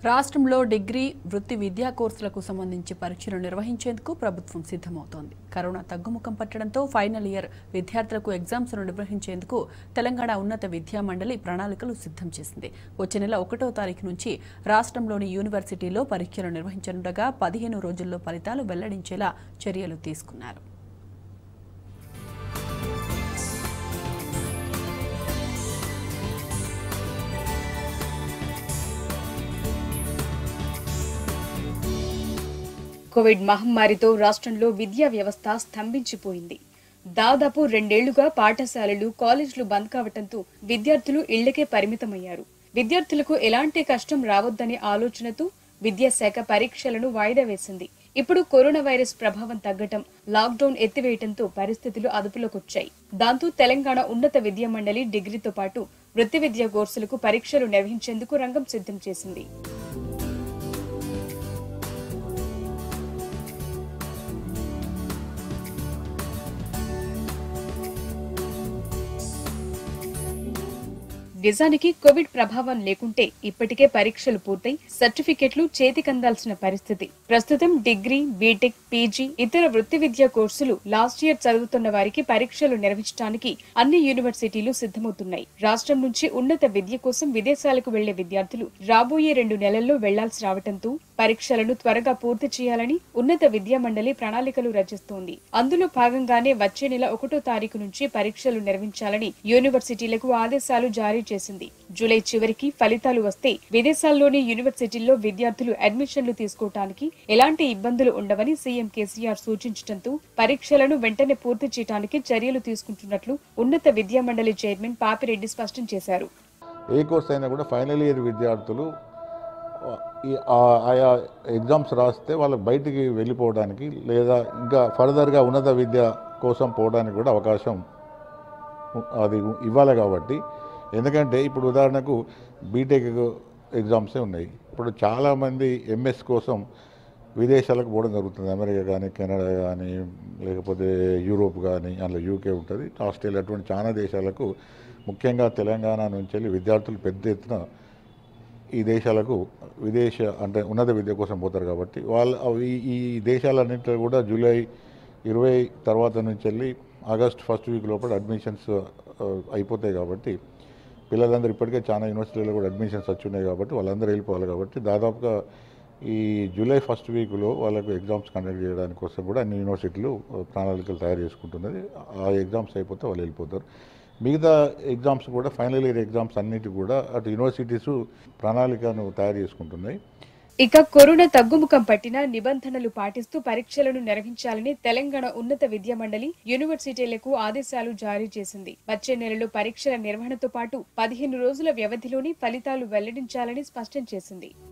రాష్ట్రంలో డిగ్రీ వృత్తి విద్యా కోర్సులకు సంబంధించి పరీక్షలు నిర్వహించేందుకు ప్రభుత్వం సిద్ధమవుతోంది కరోనా తగ్గుముఖం పట్టడంతో ఫైనల్ ఇయర్ విద్యార్థులకు ఎగ్జామ్స్ ను నిర్వహించేందుకు తెలంగాణ ఉన్నత విద్యా మండలి ప్రణాళికలు సిద్ధం చేసింది వచ్చే నెల ఒకటో తారీఖు నుంచి రాష్ట్రంలోని యూనివర్సిటీలో పరీక్షలు నిర్వహించనుండగా పదిహేను రోజుల్లో ఫలితాలు వెల్లడించేలా చర్యలు తీసుకున్నారు కోవిడ్ మహమ్మారితో రాష్ట్రంలో విద్యా వ్యవస్థ స్తంభించిపోయింది దాదాపు రెండేళ్లుగా పాఠశాలలు కాలేజీలు బంద్ కావడంతో విద్యార్థులు ఇళ్లకే పరిమితమయ్యారు విద్యార్థులకు ఎలాంటి కష్టం రావద్దనే ఆలోచనతో విద్యాశాఖ పరీక్షలను వాయిదా వేసింది ఇప్పుడు కరోనా వైరస్ ప్రభావం తగ్గటం లాక్డౌన్ ఎత్తివేయటంతో పరిస్థితులు అదుపులోకొచ్చాయి దాంతో తెలంగాణ ఉన్నత విద్యా మండలి డిగ్రీతో పాటు వృత్తి విద్యా కోర్సులకు పరీక్షలు నిర్వహించేందుకు రంగం సిద్ధం చేసింది నిజానికి కోవిడ్ ప్రభావం లేకుంటే ఇప్పటికే పరీక్షలు పూర్తయి సర్టిఫికెట్లు చేతికందాల్సిన పరిస్థితి ప్రస్తుతం డిగ్రీ బీటెక్ పీజీ ఇతర వృత్తి విద్యా కోర్సులు లాస్ట్ ఇయర్ చదువుతున్న వారికి పరీక్షలు నిర్వహించడానికి అన్ని యూనివర్సిటీలు సిద్ధమవుతున్నాయి రాష్ట్రం నుంచి ఉన్నత విద్య కోసం విదేశాలకు వెళ్లే విద్యార్థులు రాబోయే రెండు నెలల్లో వెళ్లాల్సి రావడంతో పరీక్షలను త్వరగా పూర్తి చేయాలని ఉన్నత విద్యా మండలి ప్రణాళికలు రచిస్తోంది అందులో భాగంగానే వచ్చే నెల ఒకటో తారీఖు నుంచి పరీక్షలు నిర్వహించాలని యూనివర్సిటీలకు ఆదేశాలు జారీ చేసింది జూలై చివరికి ఫలితాలు వస్తే విదేశాల్లోని యూనివర్సిటీల్లో విద్యార్థులు అడ్మిషన్లు తీసుకోవటానికి ఎలాంటి ఇబ్బందులు ఉండవని సీఎం కేసీఆర్ సూచించడంతో పరీక్షలను వెంటనే పూర్తి చేయడానికి చర్యలు తీసుకుంటున్నట్లు ఉన్నత విద్యా మండలి చైర్మన్ పాపిరెడ్డి స్పష్టం చేశారు ఏ కోర్స్ అయినా కూడా ఫైనల్ ఇయర్ విద్యార్థులు ఆ, ఈ ఆ- ఆయా ఎగ్జామ్స్ రాస్తే వాళ్ళకి బయటికి వెళ్ళిపోవడానికి లేదా ఇంకా ఫర్దర్గా ఉన్నత విద్య కోసం పోవడానికి కూడా అవకాశం ఉ- అది ఉ- ఇవ్వాలి కాబట్టి ఎందుకంటే ఇప్పుడు ఉదాహరణకు బీటెక్ ఎగ్జామ్సే ఉన్నాయి ఇప్పుడు చాలామంది ఎంఎస్ కోసం విదేశాలకు పోవడం జరుగుతుంది అమెరికా కానీ కెనడా కానీ లేకపోతే యూరోప్ కానీ అందులో యూకే ఉంటుంది ఆస్ట్రేలియా అటువంటి చాలా దేశాలకు ముఖ్యంగా తెలంగాణ నుంచి వెళ్ళి విద్యార్థులు పెద్ద ఎత్తున ఈ దేశాలకు విదేశ అంటే ఉన్నత విద్య కోసం పోతారు కాబట్టి వాళ్ళ ఈ ఈ దేశాలన్నింటిలో కూడా జూలై ఇరవై తర్వాత నుంచి వెళ్ళి ఆగస్ట్ ఫస్ట్ వీక్ లోపల అడ్మిషన్స్ ఆ, అయిపోతాయి కాబట్టి పిల్లలందరూ ఇప్పటికే చాలా యూనివర్సిటీలో కూడా అడ్మిషన్స్ వచ్చి ఉన్నాయి కాబట్టి వాళ్ళందరూ వెళ్ళిపోవాలి కాబట్టి దాదాపుగా ఈ జూలై ఫస్ట్ వీక్లో వాళ్ళకు ఎగ్జామ్స్ కండక్ట్ చేయడానికి కోసం కూడా అన్ని యూనివర్సిటీలు ఆ, ప్రణాళికలు తయారు చేసుకుంటున్నది ఆ ఎగ్జామ్స్ అయిపోతే వాళ్ళు వెళ్ళిపోతారు మిగతా ఎగ్జామ్స్ కూడా ఫైనల్ ఇయర్ ఎగ్జామ్స్ అన్నిటి కూడా అటు యూనివర్సిటీస్ ప్రణాళికను తయారు చేసుకుంటున్నాయి ఇక కరోనా తగ్గుముఖం పట్టిన నిబంధనలు పాటిస్తూ పరీక్షలను నిర్వహించాలని తెలంగాణ ఉన్నత విద్యా మండలి యూనివర్సిటీలకు ఆదేశాలు జారీ చేసింది వచ్చే నెలలో పరీక్షల నిర్వహణతో పాటు పదిహేను రోజుల వ్యవధిలోని ఫలితాలు వెల్లడించాలని స్పష్టం చేసింది